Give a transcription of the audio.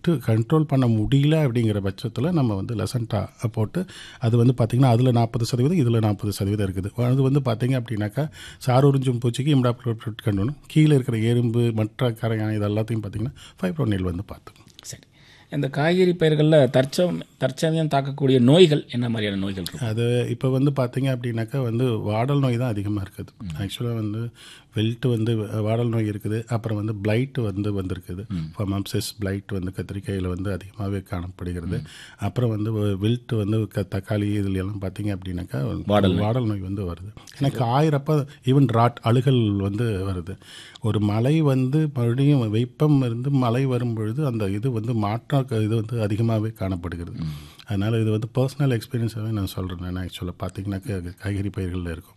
விட்டு கண்ட்ரோல் பண்ண முடியல அப்படிங்கிற பட்சத்தில் நம்ம வந்து லெசன்டா போட்டு அது வந்து பார்த்திங்கன்னா அதில் நாற்பது சதவீதம் இதில் நாற்பது சதவீதம் இருக்குது அது வந்து பார்த்திங்க அப்படின்னாக்கா சார் உறிஞ்சும் பூச்சிக்கு இம்டாப்ரோட் கண்டணும் கீழே இருக்கிற எறும்பு மற்ற கரையான் இது எல்லாத்தையும் பார்த்திங்கன்னா ஃபைப்ரோனில் வந்து பார்த்துக்கணும் சரி இந்த காய்கறி பயிர்களில் தற்சம் தற்சமயம் தாக்கக்கூடிய நோய்கள் என்ன மாதிரியான நோய்கள் இருக்கும் அது இப்போ வந்து பார்த்தீங்க அப்படின்னாக்கா வந்து வாடல் நோய் தான் அதிகமாக இருக்குது ஆக்சுவலாக வந்து வெல்ட் வந்து வாடல் நோய் இருக்குது அப்புறம் வந்து பிளைட் வந்து வந்திருக்குது ஃபமாப்சிஸ் பிளைட் வந்து கத்திரிக்காயில் வந்து அதிகமாகவே காணப்படுகிறது அப்புறம் வந்து வில்ட் வந்து க தக்காளி இதுல எல்லாம் பார்த்தீங்க அப்படின்னாக்கா வாடல் நோய் வந்து வருது எனக்கு ஆயிரப்ப ஈவன் ராட் அழுகல் வந்து வருது ஒரு மழை வந்து மறுபடியும் வெப்பம் இருந்து மழை வரும் பொழுது அந்த இது வந்து மாற்ற இது வந்து அதிகமாகவே காணப்படுகிறது அதனால் இது வந்து பர்சனல் எக்ஸ்பீரியன்ஸாகவே நான் சொல்கிறேன் நான் ஆக்சுவலாக பார்த்தீங்கன்னாக்கா காய்கறி பயிர்களில் இருக்கும்